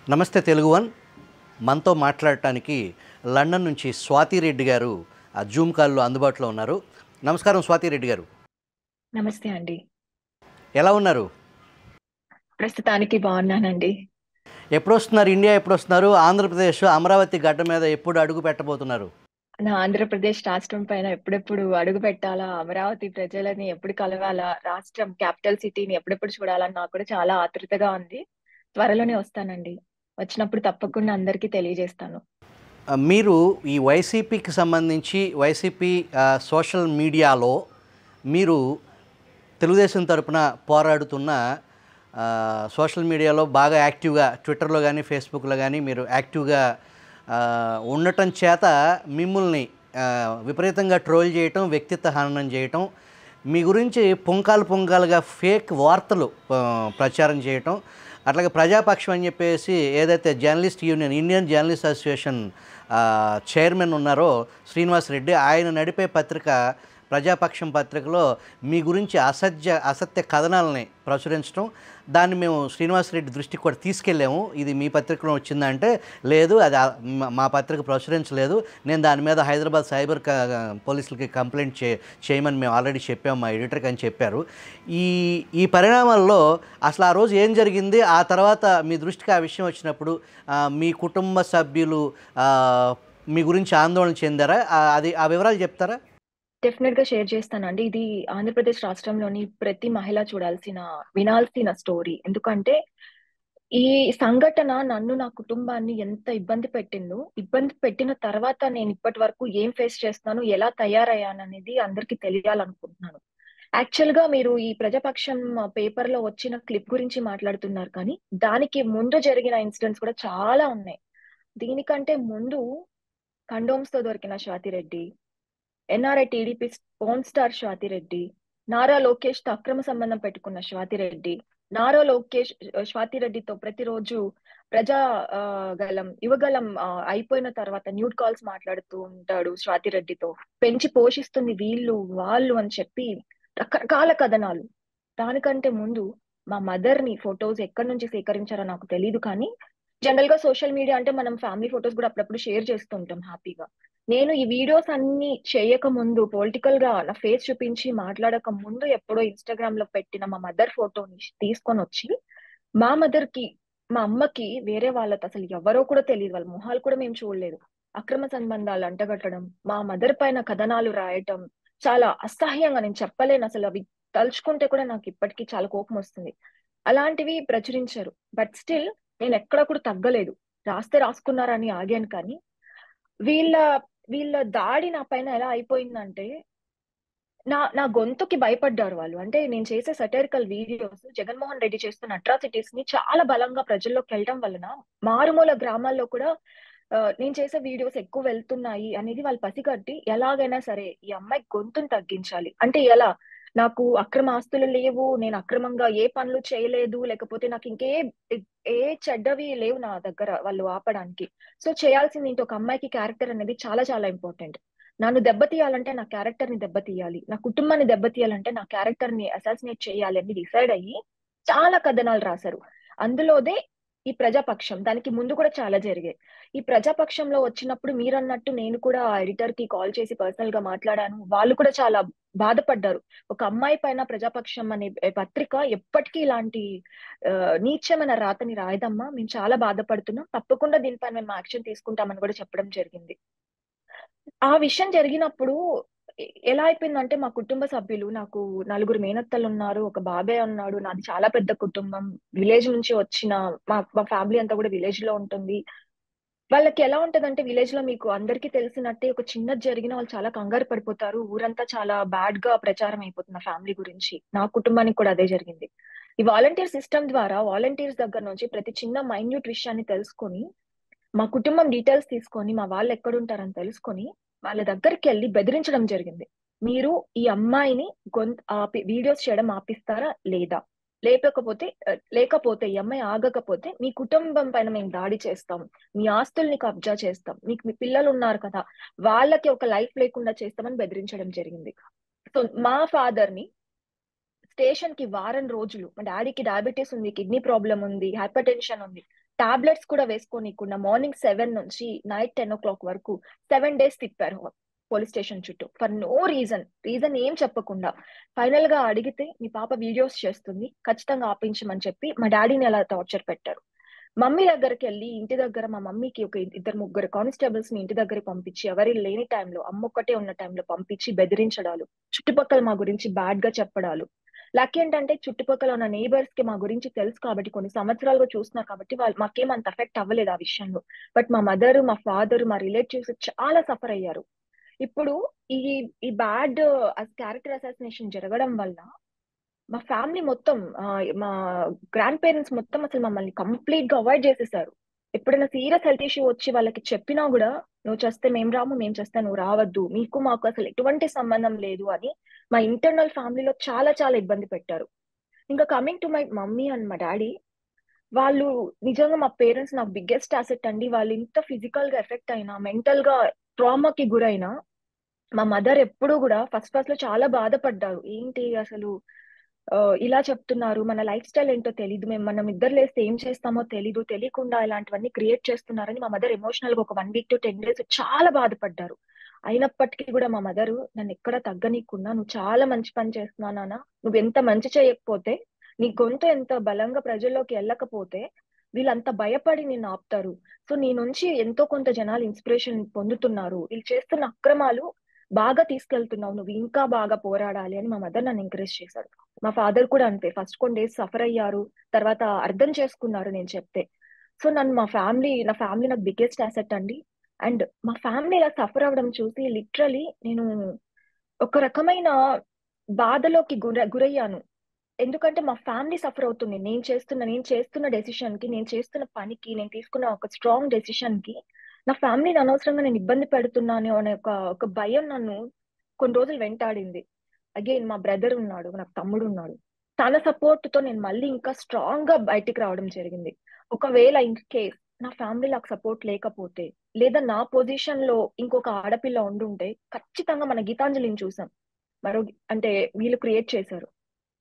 నమస్తే తెలుగు వన్ మనతో మాట్లాడటానికి లండన్ నుంచి స్వాతి రెడ్డి గారు ఆ జూమ్ కాల్లో అందుబాటులో ఉన్నారు నమస్కారం స్వాతి రెడ్డి గారు నమస్తే అండి ఎలా ఉన్నారు ప్రస్తుతానికి బాగున్నానండి ఎప్పుడు వస్తున్నారు ఇండియా ఎప్పుడు వస్తున్నారు ఆంధ్రప్రదేశ్ అమరావతి గడ్డ మీద ఎప్పుడు అడుగు పెట్టబోతున్నారు నా ఆంధ్రప్రదేశ్ రాష్ట్రం పైన ఎప్పుడెప్పుడు అడుగు పెట్టాలా అమరావతి ప్రజలని ఎప్పుడు కలవాలా రాష్ట్రం క్యాపిటల్ సిటీని ఎప్పుడెప్పుడు చూడాలని నాకు కూడా చాలా ఆతృతగా ఉంది త్వరలోనే వస్తానండి వచ్చినప్పుడు తప్పకుండా అందరికీ తెలియజేస్తాను ఆ, మీరు ఈ వైసీపీకి సంబంధించి వైసీపీ ఆ, సోషల్ మీడియాలో మీరు తెలుగుదేశం తరపున పోరాడుతున్న ఆ, సోషల్ మీడియాలో బాగా యాక్టివ్గా ట్విట్టర్లో కానీ ఫేస్బుక్లో కానీ మీరు యాక్టివ్గా ఆ, ఉండటం చేత మిమ్మల్ని ఆ, విపరీతంగా ట్రోల్ చేయటం వ్యక్తిత్వ హననం చేయటం మీ గురించి పుంకాలు పుంకాలుగా ఫేక్ వార్తలు ఆ, ప్రచారం చేయటం అట్లాగే ప్రజాపక్షం అని చెప్పేసి ఏదైతే journalist union Indian journalist association ఆ, చైర్మన్ ఉన్నారో శ్రీనివాస్ రెడ్డి ఆయన నడిపే పత్రిక ప్రజాపక్షం పత్రికలో మీ గురించి అసత్య అసత్య కథనాలని ప్రచురించడం దాన్ని మేము శ్రీనివాస్ రెడ్డి దృష్టికి కూడా తీసుకెళ్ళాము ఇది మీ పత్రికలో వచ్చిందంటే లేదు అది ఆ- మా- మా పత్రిక ప్రచురించలేదు నేను దాని మీద హైదరాబాద్ సైబర్ క- పోలీసులకి కంప్లైంట్ చే చేయమని మేము ఆల్రెడీ చెప్పాము మా ఎడిటర్కి అని చెప్పారు ఈ ఈ పరిణామాల్లో అసలు ఆ రోజు ఏం జరిగింది ఆ తర్వాత మీ దృష్టికి ఆ విషయం వచ్చినప్పుడు ఆ, మీ కుటుంబ సభ్యులు ఆ, మీ గురించి ఆందోళన చెందారా ఆ, అది ఆ వివరాలు చెప్తారా డెఫినెట్ గా షేర్ చేస్తానండి ఇది ఆంధ్రప్రదేశ్ రాష్ట్రంలోని ప్రతి మహిళ చూడాల్సిన వినాల్సిన స్టోరీ ఎందుకంటే ఈ సంఘటన నన్ను నా కుటుంబాన్ని ఎంత ఇబ్బంది పెట్టిందో ఇబ్బంది పెట్టిన తర్వాత నేను ఇప్పటి వరకు ఏం ఫేస్ చేస్తున్నాను ఎలా తయారయ్యాను అనేది అందరికీ తెలియాలనుకుంటున్నాను యాక్చువల్ గా మీరు ఈ ప్రజాపక్షం పేపర్ లో వచ్చిన క్లిప్ గురించి మాట్లాడుతున్నారు కానీ దానికి ముందు జరిగిన ఇన్సిడెంట్స్ కూడా చాలా ఉన్నాయి దీనికంటే ముందు కండోమ్స్ తో దొరికిన Swathi Reddy NRI TDP porn star Swathi Reddy Nara Lokesh తో అక్రమ సంబంధం పెట్టుకున్న స్వాతిరెడ్డి నారా లోకేష్ ఆ, స్వాతిరెడ్డితో ప్రతిరోజు ప్రజా ఆ, గలం యువగలం ఆ, అయిపోయిన తర్వాత న్యూడ్ కాల్స్ మాట్లాడుతూ ఉంటాడు స్వాతిరెడ్డితో పెంచి పోషిస్తుంది వీళ్ళు వాళ్ళు అని చెప్పి రకరకాల కథనాలు దానికంటే ముందు మా మదర్ ని ఫొటోస్ ఎక్కడి నుంచి సేకరించారో నాకు తెలియదు కానీ జనరల్ గా సోషల్ మీడియా అంటే మనం ఫ్యామిలీ ఫొటోస్ కూడా అప్పుడప్పుడు షేర్ చేస్తుంటాం హ్యాపీగా నేను ఈ వీడియోస్ అన్ని చేయక ముందు పొలిటికల్ గా నా ఫేస్ చూపించి మాట్లాడక ముందు ఎప్పుడో ఇన్స్టాగ్రామ్ లో పెట్టిన మా మదర్ ఫోటోని తీసుకొని వచ్చి మా మదర్ కి మా అమ్మకి వేరే వాళ్ళతో అసలు ఎవరో కూడా తెలియదు వాళ్ళ మొహాలు కూడా మేము చూడలేదు అక్రమ సంబంధాలు అంటగట్టడం మా మదర్ పైన కథనాలు రాయటం చాలా అసహ్యంగా నేను చెప్పలేను అసలు అవి తలుచుకుంటే కూడా నాకు ఇప్పటికీ చాలా కోపం వస్తుంది అలాంటివి ప్రచురించారు బట్ స్టిల్ నేను ఎక్కడ కూడా తగ్గలేదు రాస్తే రాసుకున్నారని ఆగాను కానీ వీళ్ళ వీళ్ళ దాడి నా పైన ఎలా అయిపోయిందంటే నా నా గొంతుకి భయపడ్డారు వాళ్ళు అంటే నేను చేసే సటరికల్ వీడియోస్ జగన్మోహన్ రెడ్డి చేస్తున్న అట్రాసిటీస్ ని చాలా బలంగా ప్రజల్లోకి వెళ్ళడం వలన మారుమూల గ్రామాల్లో కూడా ఆ, నేను చేసే వీడియోస్ ఎక్కువ వెళ్తున్నాయి అనేది వాళ్ళు పసిగట్టి ఎలాగైనా సరే ఈ అమ్మాయి గొంతుని తగ్గించాలి అంటే ఎలా నాకు అక్రమ ఆస్తులు లేవు నేను అక్రమంగా ఏ పనులు చేయలేదు లేకపోతే నాకు ఇంకే ఏ చెడ్డవి లేవు నా దగ్గర వాళ్ళు ఆపడానికి సో చేయాల్సింది ఏంటి ఒక అమ్మాయికి క్యారెక్టర్ అనేది చాలా చాలా ఇంపార్టెంట్ నన్ను దెబ్బతీయాలంటే నా క్యారెక్టర్ ని దెబ్బతీయాలి నా కుటుంబాన్ని దెబ్బతీయాలంటే నా క్యారెక్టర్ ని అసాసినేట్ చేయాలి అని డిసైడ్ అయ్యి చాలా కథనాలు రాశారు అందులోదే ఈ ప్రజాపక్షం దానికి ముందు కూడా చాలా జరిగాయి ఈ ప్రజాపక్షంలో వచ్చినప్పుడు మీరన్నట్టు నేను కూడా ఎడిటర్ కి కాల్ చేసి పర్సనల్ గా మాట్లాడాను వాళ్ళు కూడా చాలా బాధపడ్డారు ఒక అమ్మాయి పైన ప్రజాపక్షం అనే పత్రిక ఎప్పటికీ ఇలాంటి ఆ, నీచమైన రాతని రాయదమ్మా మేము చాలా బాధపడుతున్నాం తప్పకుండా దీనిపైన మేము యాక్షన్ తీసుకుంటామని కూడా చెప్పడం జరిగింది ఆ విషయం జరిగినప్పుడు ఎ- ఎలా అయిపోయిందంటే మా కుటుంబ సభ్యులు నాకు నలుగురు మేనత్తలు ఉన్నారు ఒక బాబాయ్ ఉన్నాడు నాది చాలా పెద్ద కుటుంబం విలేజ్ నుంచి వచ్చిన మా మా ఫ్యామిలీ అంతా కూడా విలేజ్ లో ఉంటుంది వాళ్ళకి ఎలా ఉంటదంటే విలేజ్ లో మీకు అందరికీ తెలిసినట్టే ఒక చిన్నది జరిగిన వాళ్ళు చాలా కంగారు పడిపోతారు ఊరంతా చాలా బ్యాడ్ గా ప్రచారం అయిపోతుంది ఫ్యామిలీ గురించి నా కుటుంబానికి కూడా అదే జరిగింది ఈ వాలంటీర్ సిస్టమ్ ద్వారా వాలంటీర్స్ దగ్గర నుంచి ప్రతి చిన్న మైన్యూట్ విషయాన్ని తెలుసుకొని మా కుటుంబం డీటెయిల్స్ తీసుకొని మా వాళ్ళు ఎక్కడుంటారని తెలుసుకొని వాళ్ళ దగ్గరికి వెళ్ళి బెదిరించడం జరిగింది మీరు ఈ అమ్మాయిని గొంతు ఆపి వీడియోస్ చేయడం ఆపిస్తారా లేదా లేకపోతే ఆ, లేకపోతే ఈ అమ్మాయి ఆగకపోతే మీ కుటుంబం పైన మేము దాడి చేస్తాం మీ ఆస్తుల్ని కబ్జా చేస్తాం మీకు మీ పిల్లలు ఉన్నారు కదా వాళ్ళకి ఒక లైఫ్ లేకుండా చేస్తామని బెదిరించడం జరిగింది సో మా ఫాదర్ ని స్టేషన్ కి వారం రోజులు మా డాడీకి డయాబెటీస్ ఉంది కిడ్నీ ప్రాబ్లం ఉంది హైపర్ టెన్షన్ ఉంది టాబ్లెట్స్ కూడా వేసుకోనీకుండా మార్నింగ్ సెవెన్ నుంచి నైట్ టెన్ ఓ క్లాక్ వరకు సెవెన్ డేస్ తిప్పారు పోలీస్ స్టేషన్ చుట్టూ ఫర్ నో రీజన్ రీజన్ ఏం చెప్పకుండా ఫైనల్ గా అడిగితే మీ పాప వీడియోస్ చేస్తుంది ఖచ్చితంగా ఆపించమని చెప్పి మా డాడీని అలా టార్చర్ పెట్టారు మమ్మీ దగ్గరికి వెళ్ళి ఇంటి దగ్గర మా మమ్మీకి ఒక ఇద్దరు ముగ్గురు కానిస్టేబుల్స్ ని ఇంటి దగ్గర పంపించి ఎవరి లేని టైంలో అమ్మ ఒక్కటే ఉన్న టైంలో పంపించి బెదిరించడాలు చుట్టుపక్కల మా గురించి బ్యాడ్ గా చెప్పడాలు లక్ ఏంటంటే చుట్టుపక్కల ఉన్న నేబర్స్ కి మా గురించి తెలుసు కాబట్టి కొన్ని సంవత్సరాలుగా చూస్తున్నారు కాబట్టి వాళ్ళు మాకేం అంత ఎఫెక్ట్ అవ్వలేదు ఆ విషయంలో బట్ మా మదర్ మా ఫాదర్ మా రిలేటివ్స్ చాలా సఫర్ అయ్యారు ఇప్పుడు ఈ ఈ బ్యాడ్ క్యారెక్టర్ అసాసినేషన్ జరగడం వల్ల మా ఫ్యామిలీ మొత్తం మా గ్రాండ్ పేరెంట్స్ మొత్తం అసలు మమ్మల్ని కంప్లీట్ గా అవాయిడ్ చేసేసారు ఎప్పుడైనా సీరియస్ హెల్త్ ఇష్యూ వచ్చి వాళ్ళకి చెప్పినా కూడా నువ్వు చేస్తే మేము రాము మేము చేస్తే నువ్వు రావద్దు మీకు మాకు అసలు ఎటువంటి సంబంధం లేదు అని మా ఇంటర్నల్ ఫ్యామిలీలో చాలా చాలా ఇబ్బంది పెట్టారు ఇంకా coming to my mummy and మా డాడీ వాళ్ళు నిజంగా మా పేరెంట్స్ నాకు బిగ్గెస్ట్ అసెట్ అండి వాళ్ళు ఇంత ఫిజికల్ గా ఎఫెక్ట్ అయినా మెంటల్ గా ట్రామాకి గురైనా మా మదర్ ఎప్పుడు కూడా ఫస్ట్ ఫస్ట్ లో చాలా బాధపడ్డారు ఏంటి అసలు ఇలా చెప్తున్నారు మన లైఫ్ స్టైల్ ఏంటో తెలీదు మేము మనం ఇద్దరు లేస్తే ఏం చేస్తామో తెలీదు తెలియకుండా ఇలాంటివన్నీ క్రియేట్ చేస్తున్నారని మా మదర్ ఎమోషనల్ గా ఒక one week to ten days చాలా బాధపడ్డారు అయినప్పటికీ కూడా మా మదరు నన్ను ఎక్కడ తగ్గనీయకుండా నువ్వు చాలా మంచి పని చేస్తున్నావు నాన్న నువ్వు ఎంత మంచి చేయకపోతే నీ గొంతు ఎంత బలంగా ప్రజల్లోకి వెళ్ళకపోతే వీళ్ళంతా భయపడి నిన్ను ఆపుతారు సో నీ నుంచి ఎంతో కొంత జనాలు ఇన్స్పిరేషన్ పొందుతున్నారు వీళ్ళు చేస్తున్న అక్రమాలు బాగా తీసుకెళ్తున్నావు నువ్వు ఇంకా బాగా పోరాడాలి అని మా మదర్ నన్ను ఎంకరేజ్ చేశారు మా ఫాదర్ కూడా అంతే ఫస్ట్ కొన్ని డేస్ సఫర్ అయ్యారు తర్వాత అర్థం చేసుకున్నారు నేను చెప్తే సో నన్ను మా ఫ్యామిలీ నా ఫ్యామిలీ నాకు బిగ్గెస్ట్ అసెట్ అండి అండ్ మా ఫ్యామిలీ ఇలా సఫర్ అవ్వడం చూసి లిటరలీ నేను ఒక రకమైన బాధలోకి గుర గురయ్యాను ఎందుకంటే మా ఫ్యామిలీ సఫర్ అవుతుంది నేను చేస్తున్న నేను చేస్తున్న డెసిషన్ కి నేను చేస్తున్న పనికి నేను తీసుకున్న ఒక స్ట్రాంగ్ డెసిషన్ కి నా ఫ్యామిలీని అనవసరంగా నేను ఇబ్బంది పెడుతున్నాను అనే ఒక ఒక భయం నన్ను కొన్ని రోజులు వెంటాడింది అగైన్ మా బ్రదర్ ఉన్నాడు నాకు తమ్ముడు ఉన్నాడు తన సపోర్ట్ తో నేను మళ్ళీ ఇంకా స్ట్రాంగ్ గా బయటికి రావడం జరిగింది ఒకవేళ ఇన్ కేస్ నా ఫ్యామిలీ నాకు సపోర్ట్ లేకపోతే లేదా నా పొజిషన్ లో ఇంకొక ఆడపిల్ల ఉండుంటే ఖచ్చితంగా మన గీతాంజలిని చూసాం మరో అంటే వీళ్ళు క్రియేట్ చేశారు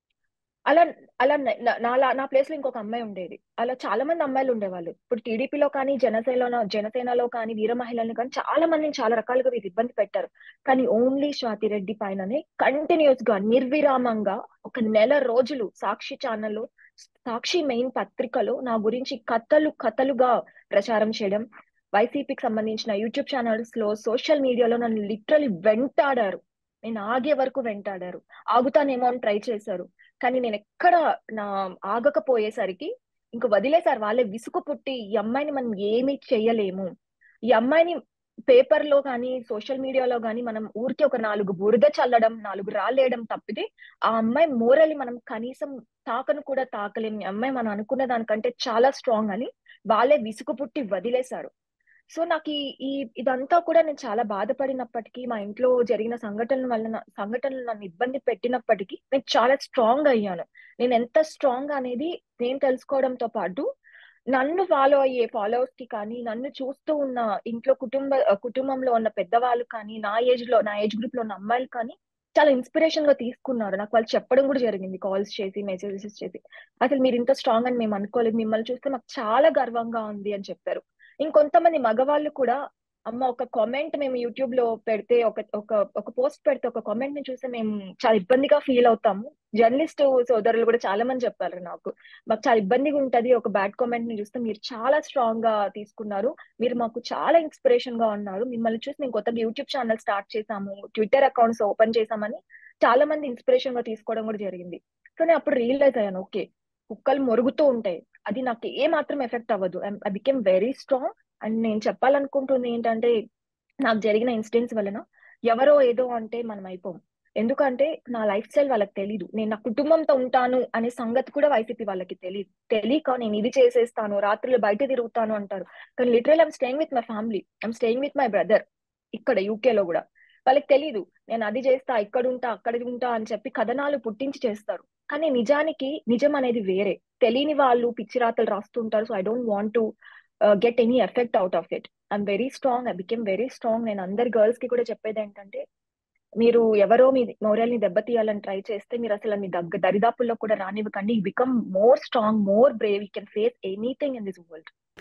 అలా అలా నా నా ప్లేస్ లో ఇంకొక అమ్మాయి ఉండేది అలా చాలా మంది అమ్మాయిలు ఉండేవాళ్ళు ఇప్పుడు టీడీపీలో కానీ జనసేనలో జనసేనలో కానీ వీర మహిళల్ని కానీ చాలా మందిని చాలా రకాలుగా వీరు ఇబ్బంది పెట్టారు కానీ ఓన్లీ స్వాతి రెడ్డి పైననే కంటిన్యూస్ గా నిర్విరామంగా ఒక నెల రోజులు సాక్షి ఛానల్లో సాక్షి మెయిన్ పత్రికలో నా గురించి కథలు కథలుగా ప్రచారం చేయడం వైసీపీకి సంబంధించిన యూట్యూబ్ ఛానల్స్ లో సోషల్ మీడియాలో నన్ను లిటరలీ వెంటాడారు నేను ఆగే వరకు వెంటాడారు ఆగుతానేమో అని ట్రై చేశారు కానీ నేను ఎక్కడ నా ఆగకపోయేసరికి ఇంక వదిలేసారు వాళ్ళే విసుగు పుట్టి ఈ అమ్మాయిని మనం ఏమీ చెయ్యలేము ఈ అమ్మాయిని పేపర్ లో కానీ సోషల్ మీడియాలో కానీ మనం ఊరికి ఒక నాలుగు బురద చల్లడం నాలుగు రాలేయడం తప్పితే ఆ అమ్మాయి మోరలి మనం కనీసం తాకను కూడా తాకలేము ఈ అమ్మాయి మనం అనుకున్న దానికంటే చాలా స్ట్రాంగ్ అని వాళ్ళే విసుగు పుట్టి వదిలేశారు సో నాకు ఈ ఈ ఇదంతా కూడా నేను చాలా బాధపడినప్పటికీ మా ఇంట్లో జరిగిన సంఘటనల వల్ల సంఘటనలు నన్ను ఇబ్బంది పెట్టినప్పటికీ నేను చాలా స్ట్రాంగ్ అయ్యాను నేను ఎంత స్ట్రాంగ్ అనేది నేను తెలుసుకోవడంతో పాటు నన్ను ఫాలో అయ్యే ఫాలోవర్స్ కి కానీ నన్ను చూస్తూ ఉన్న ఇంట్లో కుటుంబ కుటుంబంలో ఉన్న పెద్దవాళ్ళు కానీ నా ఏజ్ లో నా ఏజ్ గ్రూప్ లో ఉన్న అమ్మాయిలు కానీ చాలా ఇన్స్పిరేషన్ గా తీసుకున్నారు నాకు వాళ్ళు చెప్పడం కూడా జరిగింది కాల్స్ చేసి మెసేజెస్ చేసి అసలు మీరు ఇంత స్ట్రాంగ్ అని మేము అనుకోలేదు మిమ్మల్ని చూస్తే మాకు చాలా గర్వంగా ఉంది అని చెప్పారు ఇంకొంతమంది మగవాళ్ళు కూడా అమ్మ ఒక కామెంట్ మేము యూట్యూబ్ లో పెడితే ఒక ఒక ఒక పోస్ట్ పెడితే ఒక కామెంట్ ని చూస్తే మేము చాలా ఇబ్బందిగా ఫీల్ అవుతాము జర్నలిస్ట్ సోదరులు కూడా చాలా మంది చెప్పారు నాకు మాకు చాలా ఇబ్బందిగా ఉంటది ఒక బ్యాడ్ కామెంట్ ని చూస్తే మీరు చాలా స్ట్రాంగ్ గా తీసుకున్నారు మీరు మాకు చాలా ఇన్స్పిరేషన్ గా ఉన్నారు మిమ్మల్ని చూసి మేము కొత్తగా యూట్యూబ్ ఛానల్ స్టార్ట్ చేసాము ట్విట్టర్ అకౌంట్స్ ఓపెన్ చేసామని చాలా మంది ఇన్స్పిరేషన్ గా తీసుకోవడం కూడా జరిగింది సో నేను అప్పుడు రియలైజ్ అయ్యాను ఓకే కుక్కలు మొరుగుతూ ఉంటాయి అది నాకు ఏ మాత్రం ఎఫెక్ట్ అవ్వదు I became very strong and నేను చెప్పాలనుకుంటుంది ఏంటంటే నాకు జరిగిన ఇన్సిడెంట్స్ వలన ఎవరో ఏదో అంటే మనం అయిపోం ఎందుకంటే నా లైఫ్ స్టైల్ వాళ్ళకి తెలీదు నేను నా కుటుంబంతో ఉంటాను అనే సంగతి కూడా వైసీపీ వాళ్ళకి తెలియదు తెలియక నేను ఇది చేసేస్తాను రాత్రులు బయట తిరుగుతాను అంటారు కానీ literal I'm staying with my family I'm staying with my brother ఇక్కడ యూకేలో కూడా వాళ్ళకి తెలీదు నేను అది చేస్తా ఇక్కడ ఉంటా అక్కడ ఉంటా అని చెప్పి కథనాలు పుట్టించి చేస్తారు కానీ నిజానికి నిజం అనేది వేరే తెలియని వాళ్ళు పిచ్చిరాతలు రాస్తుంటారు so I don't want to get any effect out of it I'm very strong I became very strong నేను అందరి గర్ల్స్ కి కూడా చెప్పేది ఏంటంటే మీరు ఎవరో మీ మోరల్ ని దెబ్బతీయాలని ట్రై చేస్తే మీరు అసలు మీ దగ్గర దరిదాపుల్లో కూడా రానివ్వకండి become more strong more brave you can face anything in this world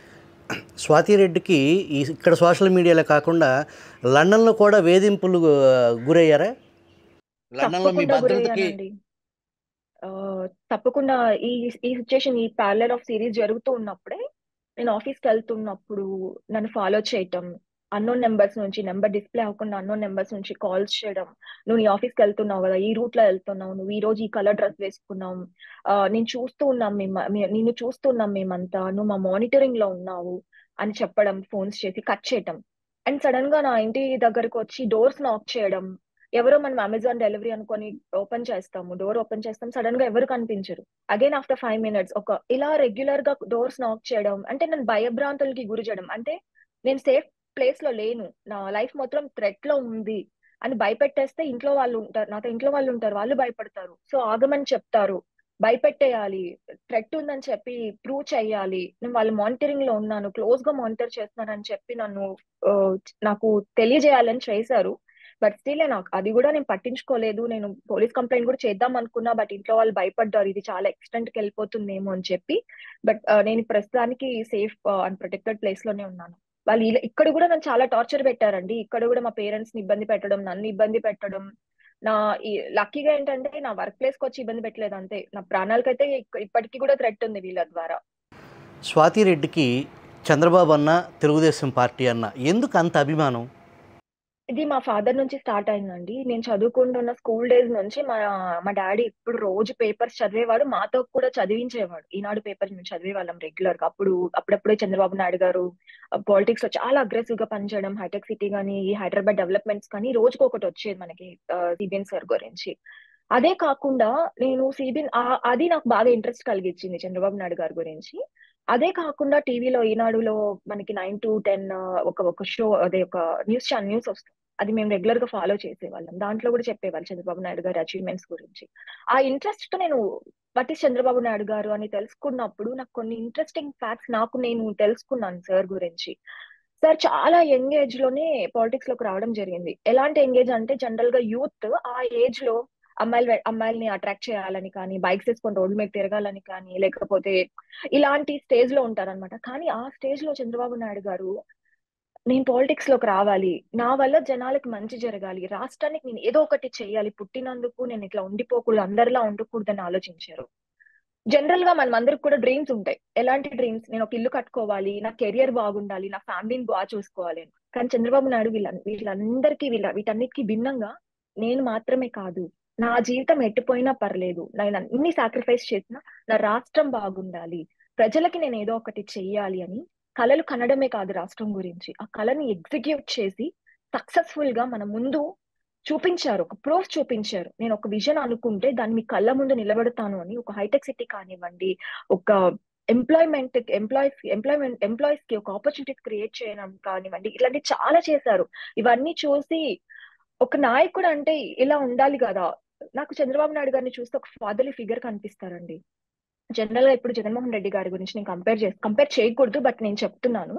స్వాతిరెడ్డికి ఈ ఇక్కడ సోషల్ మీడియాలో కాకుండా లండన్లో కూడా వేధింపులు ఆ, గురయ్యారా లండన్లో మీ తప్పకుండా భద్రతకి గురయ్యానండి ఆ, తప్పకుండా ఈ ఈ సిచ్యుయేషన్ ఈ ప్యారలర్ ఆఫ్ సిరీస్ జరుగుతూ ఉన్నప్పుడే నేను ఆఫీస్కి వెళ్తున్నప్పుడు నన్ను ఫాలో చేయటం అన్నోన్ నెంబర్స్ నుంచి నెంబర్ డిస్ప్లే అవ్వకుండా అన్నోన్ నెంబర్స్ నుంచి కాల్స్ చేయడం నువ్వు నీ ఆఫీస్కి వెళ్తున్నావు కదా ఈ రూట్ లో వెళ్తున్నావు నువ్వు ఈ రోజు ఈ కలర్ డ్రెస్ వేసుకున్నావు ఆ, నేను చూస్తూ ఉన్నాం మేము మే- నిన్ను చూస్తున్నాం మేమంతా నువ్వు మా మానిటరింగ్ లో ఉన్నావు అని చెప్పడం ఫోన్స్ చేసి కట్ చేయటం అండ్ సడన్ గా నా ఇంటి దగ్గరకు వచ్చి డోర్స్ నాక్ చేయడం ఎవరో మనం అమెజాన్ డెలివరీ అనుకొని ఓపెన్ చేస్తాము డోర్ ఓపెన్ చేస్తాం సడన్ గా ఎవరు కనిపించరు అగైన్ ఆఫ్టర్ ఫైవ్ మినిట్స్ ఒక ఇలా రెగ్యులర్ గా డోర్స్ నాక్ చేయడం అంటే నేను భయభ్రాంతులకి గురి చేయడం అంటే నేను సేఫ్ ప్లేస్ లో లేను నా లైఫ్ మొత్తం థ్రెట్ లో ఉంది అని భయపెట్టేస్తే ఇంట్లో వాళ్ళు ఉంటారు నాతో ఇంట్లో వాళ్ళు ఉంటారు వాళ్ళు భయపడతారు సో ఆగమని చెప్తారు భయపెట్టేయాలి థ్రెట్ ఉందని చెప్పి ప్రూవ్ చేయాలి నేను వాళ్ళ మానిటరింగ్ లో ఉన్నాను క్లోజ్ గా మానిటర్ చేస్తున్నానని చెప్పి నన్ను ఆ, నాకు తెలియజేయాలని చేశారు బట్ స్టిల్ నాకు అది కూడా నేను పట్టించుకోలేదు నేను పోలీస్ కంప్లైంట్ కూడా చేద్దాం అనుకున్నా బట్ ఇంట్లో వాళ్ళు భయపడ్డారు ఇది చాలా ఎక్స్టెంట్ కి వెళ్ళిపోతుందేమో అని చెప్పి బట్ నేను ప్రస్తుతానికి సేఫ్ అండ్ ప్రొటెక్టెడ్ ప్లేస్ లోనే ఉన్నాను వాళ్ళు ఇలా- ఇక్కడ కూడా నన్ను చాలా టార్చర్ పెట్టారండి ఇక్కడ కూడా మా పేరెంట్స్ ని ఇబ్బంది పెట్టడం నన్ను ఇబ్బంది పెట్టడం నా లక్కీగా ఏంటంటే నా వర్క్ ప్లేస్ కి వచ్చి ఇబ్బంది పెట్టలేదు అంతే నా ప్రాణాలకైతే ఇక్క- ఇప్పటికీ కూడా థ్రెట్ ఉంది వీళ్ళ ద్వారా స్వాతిరెడ్డికి చంద్రబాబు అన్న తెలుగుదేశం పార్టీ అన్న ఎందుకు అంత అభిమానం ఇది మా ఫాదర్ నుంచి స్టార్ట్ అయిందండి నేను చదువుకుంటున్న స్కూల్ డేస్ నుంచి మా మా డాడీ ఇప్పుడు రోజు పేపర్స్ చదివేవాడు మాతో కూడా చదివించేవాడు ఈనాడు పేపర్ మేము చదివేవాళ్ళం రెగ్యులర్ గా అప్పుడు అప్పుడప్పుడే చంద్రబాబు నాయుడు గారు పాలిటిక్స్ లో చాలా అగ్రెసివ్ గా పనిచేయడం హైటెక్ సిటీ కానీ ఈ హైదరాబాద్ డెవలప్మెంట్స్ కానీ రోజుకు ఒకటి వచ్చేది మనకి సిబిఎన్ సార్ గురించి అదే కాకుండా నేను సిబిఎన్ అది నాకు బాగా ఇంట్రెస్ట్ కలిగించింది చంద్రబాబు నాయుడు గారి గురించి అదే కాకుండా టీవీలో ఈనాడులో మనకి నైన్ టు టెన్ ఒక ఒక షో అదే ఒక న్యూస్ ఛానల్ న్యూస్ వస్తుంది అది మేము రెగ్యులర్ గా ఫాలో చేసేవాళ్ళం దాంట్లో కూడా చెప్పేవాళ్ళు చంద్రబాబు నాయుడు గారి అచీవ్మెంట్స్ గురించి ఆ ఇంట్రెస్ట్ తో నేను వాట్ ఈస్ చంద్రబాబు నాయుడు గారు అని తెలుసుకున్నప్పుడు నాకు కొన్ని ఇంట్రెస్టింగ్ ఫ్యాక్ట్స్ నాకు నేను తెలుసుకున్నాను సార్ గురించి సార్ చాలా యంగ్ ఏజ్ లోనే పాలిటిక్స్ లోకి రావడం జరిగింది ఎలాంటి యంగ్ ఏజ్ అంటే జనరల్ గా యూత్ ఆ ఏజ్ లో అమ్మాయిలు అమ్మాయిల్ని అట్రాక్ట్ చేయాలని కానీ బైక్స్ వేసుకొని రోడ్ల మీద తిరగాలని కానీ లేకపోతే ఇలాంటి స్టేజ్ లో ఉంటారన్నమాట కానీ ఆ స్టేజ్ లో చంద్రబాబు నాయుడు గారు నేను పాలిటిక్స్ లోకి రావాలి నా వల్ల జనాలకి మంచి జరగాలి రాష్ట్రానికి నేను ఏదో ఒకటి చేయాలి పుట్టినందుకు నేను ఇట్లా ఉండిపోకూడదు అందరిలా ఉండకూడదు అని ఆలోచించారు జనరల్ గా మన అందరికి కూడా డ్రీమ్స్ ఉంటాయి ఎలాంటి డ్రీమ్స్ నేను ఒక ఇల్లు కట్టుకోవాలి నా కెరియర్ బాగుండాలి నా ఫ్యామిలీని బాగా చూసుకోవాలి అని కానీ చంద్రబాబు నాయుడు వీళ్ళ వీళ్ళందరికీ వీళ్ళ వీటన్నిటికీ భిన్నంగా నేను మాత్రమే కాదు నా జీవితం ఎట్టిపోయినా పర్లేదు నేను అన్ని సాక్రిఫైస్ చేసినా నా రాష్ట్రం బాగుండాలి ప్రజలకి నేను ఏదో ఒకటి చెయ్యాలి అని కళలు కనడమే కాదు రాష్ట్రం గురించి ఆ కళని ఎగ్జిక్యూట్ చేసి సక్సెస్ఫుల్ గా మన ముందు చూపించారు ఒక ప్రూఫ్ చూపించారు నేను ఒక విజన్ అనుకుంటే దాన్ని మీ కళ్ళ ముందు నిలబెడతాను అని ఒక హైటెక్ సిటీ కానివ్వండి ఒక ఎంప్లాయ్మెంట్ ఎంప్లాయీస్ ఎంప్లాయ్మెంట్ ఎంప్లాయీస్ కి ఒక ఆపర్చునిటీస్ క్రియేట్ చేయడం కానివ్వండి ఇలాంటి చాలా చేశారు ఇవన్నీ చూసి ఒక నాయకుడు అంటే ఇలా ఉండాలి కదా నాకు చంద్రబాబు నాయుడు గారిని చూస్తే ఒక ఫాదర్లీ ఫిగర్ కనిపిస్తారండి జనరల్ గా ఇప్పుడు జగన్మోహన్ రెడ్డి గారి గురించి నేను కంపేర్ చేసి కంపేర్ చేయకూడదు బట్ నేను చెప్తున్నాను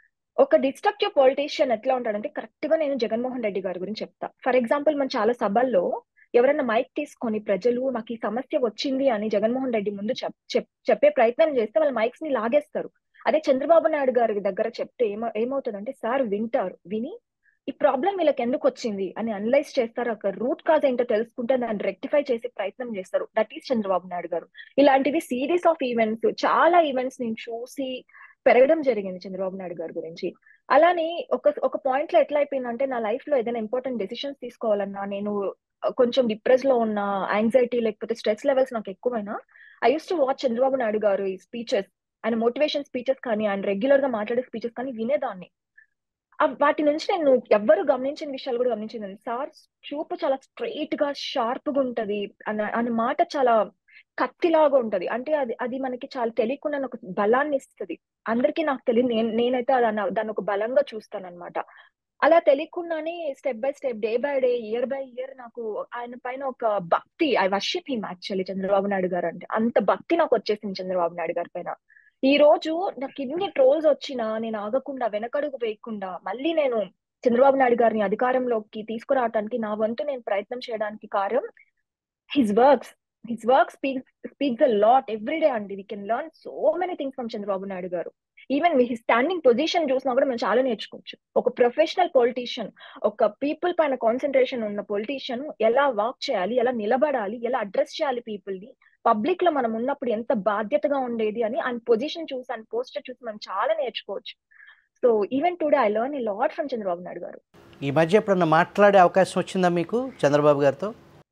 ఒక డిస్ట్రక్టివ్ పొలిటీషియన్ ఎట్లా ఉంటాడంటే కరెక్ట్ గా నేను జగన్మోహన్ రెడ్డి గారి గురించి చెప్తా ఫర్ ఎగ్జాంపుల్ మన చాలా సభల్లో ఎవరైనా మైక్ తీసుకొని ప్రజలు నాకు ఈ సమస్య వచ్చింది అని జగన్మోహన్ రెడ్డి ముందు చెప్పే ప్రయత్నం చేస్తే వాళ్ళ మైక్స్ ని లాగేస్తారు అదే చంద్రబాబు నాయుడు గారి దగ్గర చెప్తే ఏమో ఏమవుతుందంటే సార్ వింటారు విని ఈ ప్రాబ్లం వీళ్ళకి ఎందుకు వచ్చింది అని అనలైజ్ చేస్తారు ఒక రూట్ కాజ్ ఏంటో తెలుసుకుంటే దాన్ని రెక్టిఫై చేసే ప్రయత్నం చేస్తారు దట్ ఈస్ చంద్రబాబు నాయుడు గారు ఇలాంటివి సిరీస్ ఆఫ్ ఈవెంట్స్ చాలా ఈవెంట్స్ నేను చూసి పెరగడం జరిగింది చంద్రబాబు నాయుడు గారి గురించి అలానే ఒక ఒక పాయింట్ లో ఎట్లా అయిపోయిందంటే నా లైఫ్ లో ఏదైనా ఇంపార్టెంట్ డెసిషన్స్ తీసుకోవాలన్నా నేను కొంచెం డిప్రెస్ లో ఉన్న యాంగ్జైటీ లేకపోతే స్ట్రెస్ లెవెల్స్ నాకు ఎక్కువైనా I use to watch Chandrababu Naidu garu ఈ స్పీచెస్ ఆయన మోటివేషన్ స్పీచెస్ కానీ ఆయన రెగ్యులర్ గా మాట్లాడే స్పీచెస్ కానీ వినేదాన్ని వాటి నుంచి నేను ఎవ్వరు గమనించిన విషయాలు కూడా గమనించింది సార్ చూపు చాలా స్ట్రైట్ గా షార్ప్ గా ఉంటది అనే మాట చాలా కత్తిలాగా ఉంటది అంటే అది అది మనకి చాలా తెలియకుండా ఒక బలాన్ని ఇస్తుంది అందరికీ నాకు తెలియదు నేను నేనైతే దాన్ని దాన్ని ఒక బలంగా చూస్తాను అనమాట అలా తెలియకుండానే step by step day by day year by year నాకు ఆయన పైన ఒక భక్తి I worship him actually Chandrababu Naidu garu అంటే అంత భక్తి నాకు వచ్చేసింది చంద్రబాబు నాయుడు గారి పైన ఈ రోజు నాకు ఇన్ని ట్రోల్స్ వచ్చినా నేను ఆగకుండా వెనకడుగు వేయకుండా మళ్ళీ నేను చంద్రబాబు నాయుడు గారిని అధికారంలోకి తీసుకురావడానికి నా వంతు నేను ప్రయత్నం చేయడానికి కారణం his works his work speak speaks a lot every day అండి we can learn so many things from Chandrababu Naidu garu even me standing position చూసినా కూడా మనం చాలా నేర్చుకోవచ్చు ఒక ప్రొఫెషనల్ పొలిటీషియన్ ఒక పీపుల్ పైన కాన్సన్ట్రేషన్ ఉన్న పొలిటీషియన్ ఎలా వాక్ చేయాలి ఎలా నిలబడాలి ఎలా అడ్రస్ చేయాలి పీపుల్ ని పబ్లిక్ లో మనం ఉన్నప్పుడు ఎంత బాధ్యతగా ఉండేది అని ఆయన పొజిషన్ చూసి ఆయన పోస్టర్ చూసి మనం చాలా నేర్చుకోవచ్చు so even today I learn a lot from Chandrababu Naidu garu ఈ మధ్య ఎప్పుడన్నా మాట్లాడే అవకాశం వచ్చిందా మీకు చంద్రబాబు గారితో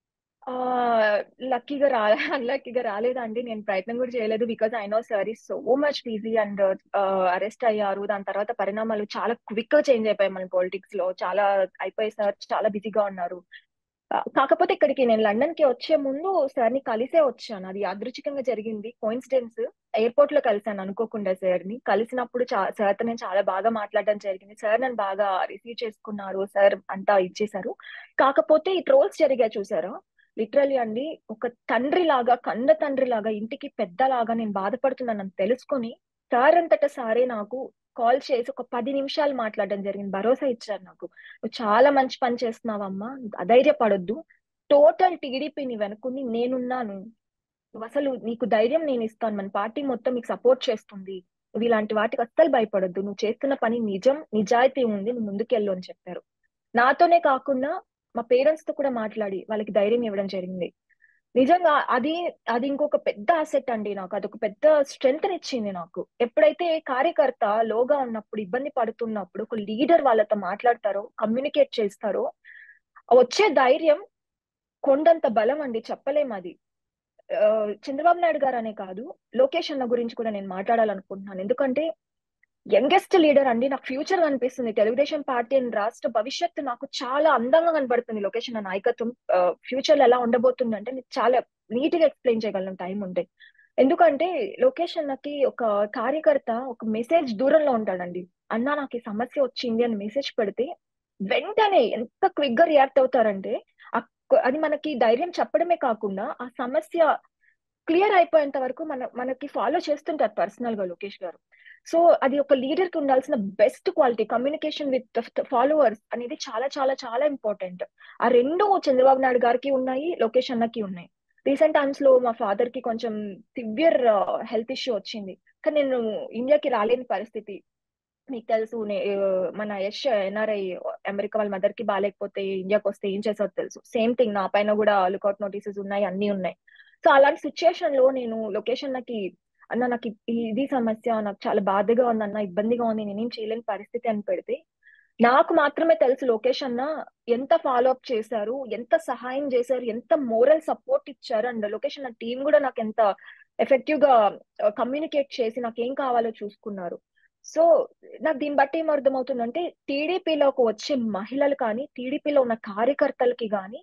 లక్కీగా రా అన్లక్కీగా రాలేదండి నేను ప్రయత్నం కూడా చేయలేదు because I know sir is so much busy and arrest అయ్యారు దాని తర్వాత పరిణామాలు చాలా క్విక్ గా చేంజ్ అయిపోయాయి మన పాలిటిక్స్ లో చాలా అయిపోయి సార్ చాలా బిజీగా ఉన్నారు ఆ, కాకపోతే ఇక్కడికి నేను లండన్ కి వచ్చే ముందు సార్ ని కలిసే వచ్చాను అది యాదృచ్ఛికంగా జరిగింది కోయిన్సిడెన్స్ ఎయిర్పోర్ట్ లో కలిసాను అనుకోకుండా సార్ ని కలిసినప్పుడు సార్ తో నేను చాలా బాగా మాట్లాడడం జరిగింది సార్ నన్ను బాగా రిసీవ్ చేసుకున్నారు సార్ అంతా ఇచ్చేశారు కాకపోతే ఈ ట్రోల్స్ జరిగాయి చూసారా లిటరలీ అండి ఒక తండ్రి లాగా కంద తండ్రి లాగా ఇంటికి పెద్దలాగా నేను బాధపడుతున్నానని తెలుసుకొని సార్ అంతట సారే నాకు కాల్ చేసి ఒక పది నిమిషాలు మాట్లాడడం జరిగింది భరోసా ఇచ్చారు నాకు నువ్వు చాలా మంచి పని చేస్తున్నావమ్మా అధైర్యపడొద్దు టోటల్ టీడీపీని వెనుకుని నేనున్నాను నువ్వు అసలు నీకు ధైర్యం నేను ఇస్తాను మన పార్టీ మొత్తం మీకు సపోర్ట్ చేస్తుంది నువ్వు ఇలాంటి వాటికి అస్సలు భయపడొద్దు నువ్వు చేస్తున్న పని నిజం నిజాయితీ ఉంది నువ్వు ముందుకెళ్ళు అని చెప్పారు నాతోనే కాకుండా మా పేరెంట్స్ తో కూడా మాట్లాడి వాళ్ళకి ధైర్యం ఇవ్వడం జరిగింది నిజంగా అది అది ఇంకొక పెద్ద అసెట్ అండి నాకు అదొక పెద్ద స్ట్రెంగ్త్ ఇచ్చింది నాకు ఎప్పుడైతే కార్యకర్త లోగా ఉన్నప్పుడు ఇబ్బంది పడుతున్నప్పుడు ఒక లీడర్ వాళ్ళతో మాట్లాడతారో కమ్యూనికేట్ చేస్తారో వచ్చే ధైర్యం కొండంత బలం అండి చెప్పలేం అది ఆ, చంద్రబాబు నాయుడు గారు అనే కాదు లోకేష్ అన్న గురించి కూడా నేను మాట్లాడాలనుకుంటున్నాను ఎందుకంటే యంగెస్ట్ లీడర్ అండి నాకు ఫ్యూచర్ కనిపిస్తుంది తెలుగుదేశం పార్టీ అండ్ రాష్ట్ర భవిష్యత్తు నాకు చాలా అందంగా కనబడుతుంది లోకేష్ అన్న నాయకత్వం ఫ్యూచర్ లో ఎలా ఉండబోతుంది అంటే నేను చాలా నీట్ గా ఎక్స్ప్లెయిన్ చేయగలను టైం ఉంటే ఎందుకంటే లోకేష్ అన్నకి ఒక కార్యకర్త ఒక మెసేజ్ దూరంలో ఉంటాడండి అన్న నాకు ఈ సమస్య వచ్చింది అని మెసేజ్ పెడితే వెంటనే ఎంత క్విక్ గా రియాక్ట్ అవుతారంటే అక్- అది మనకి ధైర్యం చెప్పడమే కాకుండా ఆ సమస్య క్లియర్ అయిపోయేంత వరకు మన మనకి ఫాలో చేస్తుంటారు పర్సనల్ గా లోకేష్ గారు సో అది ఒక లీడర్ కి ఉండాల్సిన best quality communication with followers అనేది చాలా చాలా చాలా ఇంపార్టెంట్ ఆ రెండు చంద్రబాబు నాయుడు గారికి ఉన్నాయి లోకేష్ అన్నకి ఉన్నాయి రీసెంట్ టైమ్స్ లో మా ఫాదర్ కి కొంచెం సివియర్ హెల్త్ ఇష్యూ వచ్చింది కానీ నేను ఇండియాకి రాలేని పరిస్థితి మీకు తెలుసు నే- ఆ, మన యష్ ఎన్ఆర్ఐ అమెరికా వాళ్ళ మదర్ కి బాగాలేకపోతే ఇండియాకి వస్తే ఏం చేసారో తెలుసు సేమ్ థింగ్ నా పైన కూడా లుకౌట్ నోటీసెస్ ఉన్నాయి అన్ని ఉన్నాయి సో అలాంటి సిచ్యుయేషన్ లో నేను లొకేషన్ నాకు అన్న నాకు ఇ- ఇది సమస్య నాకు చాలా బాధగా ఉంది అన్న ఇబ్బందిగా ఉంది నేనేం చేయలేని పరిస్థితి అని పెడితే నాకు మాత్రమే తెలుసు లోకేష్ అన్న ఎంత ఫాలో అప్ చేశారు ఎంత సహాయం చేశారు ఎంత మోరల్ సపోర్ట్ ఇచ్చారు అండ్ లొకేషన్ అన్న టీం కూడా నాకు ఎంత ఎఫెక్టివ్ గా కమ్యూనికేట్ చేసి నాకు ఏం కావాలో చూసుకున్నారు సో నాకు దీన్ని బట్టి ఏం అర్థమవుతుందంటే టీడీపీలోకి వచ్చే మహిళలు కానీ టీడీపీలో ఉన్న కార్యకర్తలకి కానీ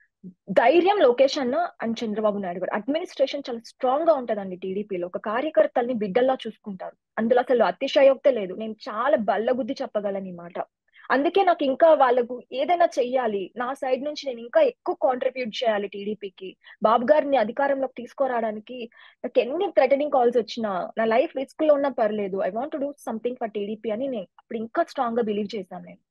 ధైర్యం లోకేష్ అన్న అండ్ చంద్రబాబు నాయుడు గారు అడ్మినిస్ట్రేషన్ చాలా స్ట్రాంగ్ గా ఉంటదండి టీడీపీలో ఒక కార్యకర్తల్ని బిడ్డల్లా చూసుకుంటారు అందులో అసలు అతిశయోక్తే లేదు నేను చాలా బల్లగుద్ది చెప్పగలను ఈ మాట అందుకే నాకు ఇంకా వాళ్ళకు ఏదైనా చెయ్యాలి నా సైడ్ నుంచి నేను ఇంకా ఎక్కువ కాంట్రిబ్యూట్ చేయాలి టీడీపీకి బాబు గారిని అధికారంలోకి తీసుకురావడానికి నాకు ఎన్ని థ్రెటనింగ్ కాల్స్ వచ్చినా నా లైఫ్ రిస్క్ లో ఉన్నా పర్లేదు I want do something for TDP అని నేను అప్పుడు ఇంకా స్ట్రాంగ్ గా బిలీవ్ చేశాను నేను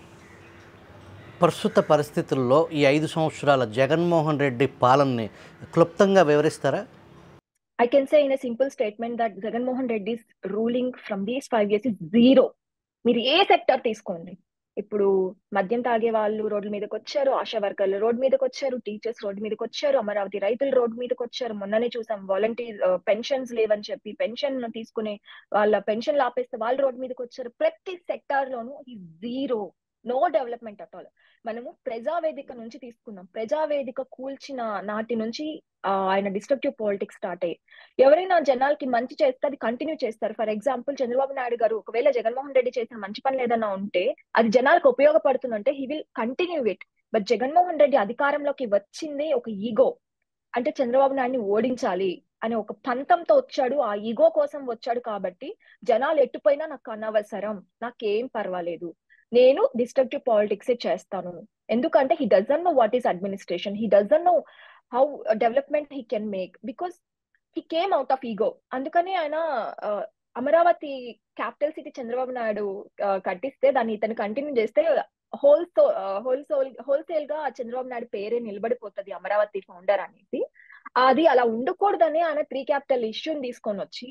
ప్రస్తుత పరిస్థితుల్లో ఈ ఐదు సంవత్సరాల జగన్మోహన్ రెడ్డి పాలనని క్లుప్తంగా వివరిస్తారా I can say in a simple statement that Jaganmohan Reddy's ruling from these five years is zero. మీరు ఏ సెక్టర్ తీసుకోండి ఇప్పుడు మద్యం తాగే వాళ్ళు రోడ్ల మీదకి వచ్చారు ఆశా వర్కర్లు రోడ్ మీదకి వచ్చారు టీచర్స్ రోడ్ మీదకి వచ్చారు అమరావతి రైతులు రోడ్ మీదకి వచ్చారు మొన్ననే చూసాం వాలంటీర్ పెన్షన్స్ లేవని చెప్పి పెన్షన్ తీసుకునే వాళ్ళ పెన్షన్ ఆపేస్తే వాళ్ళు రోడ్ మీదకి వచ్చారు ప్రతి సెక్టార్ లోనూ ఈ zero no development at all మనము ప్రజావేదిక నుంచి తీసుకున్నాం ప్రజావేదిక కూల్చిన నాటి నుంచి ఆ, ఆయన డిస్ట్రక్టివ్ పాలిటిక్స్ స్టార్ట్ అయ్యి ఎవరైనా జనాలకి మంచి చేస్తే అది కంటిన్యూ చేస్తారు ఫర్ ఎగ్జాంపుల్ చంద్రబాబు నాయుడు గారు ఒకవేళ జగన్మోహన్ రెడ్డి చేసిన మంచి పనులు ఏదైనా ఉంటే అది జనాలకు ఉపయోగపడుతుందంటే he will continue it but Jaganmohan Reddy అధికారంలోకి వచ్చింది ఒక ఈగో అంటే చంద్రబాబు నాయుడిని ఓడించాలి అనే ఒక పంతంతో వచ్చాడు ఆ ఈగో కోసం వచ్చాడు కాబట్టి జనాలు ఎట్టుపోయినా నాకు అనవసరం నాకేం పర్వాలేదు నేను డిస్ట్రక్టివ్ పాలిటిక్స్ చేస్తాను ఎందుకంటే he doesn't know what is administration he doesn't know how development he can make because he came out of ego అందుకని ఆయన ఆ, అమరావతి క్యాపిటల్ సిటీ చంద్రబాబు నాయుడు ఆ, కట్టిస్తే దాన్ని ఇతను కంటిన్యూ చేస్తే హోల్సో హోల్సోల్ హోల్సేల్ గా చంద్రబాబు నాయుడు పేరే నిలబడిపోతుంది అమరావతి ఫౌండర్ అనేది అది అలా ఉండకూడదని ఆయన త్రీ క్యాపిటల్ ఇష్యూని తీసుకొని వచ్చి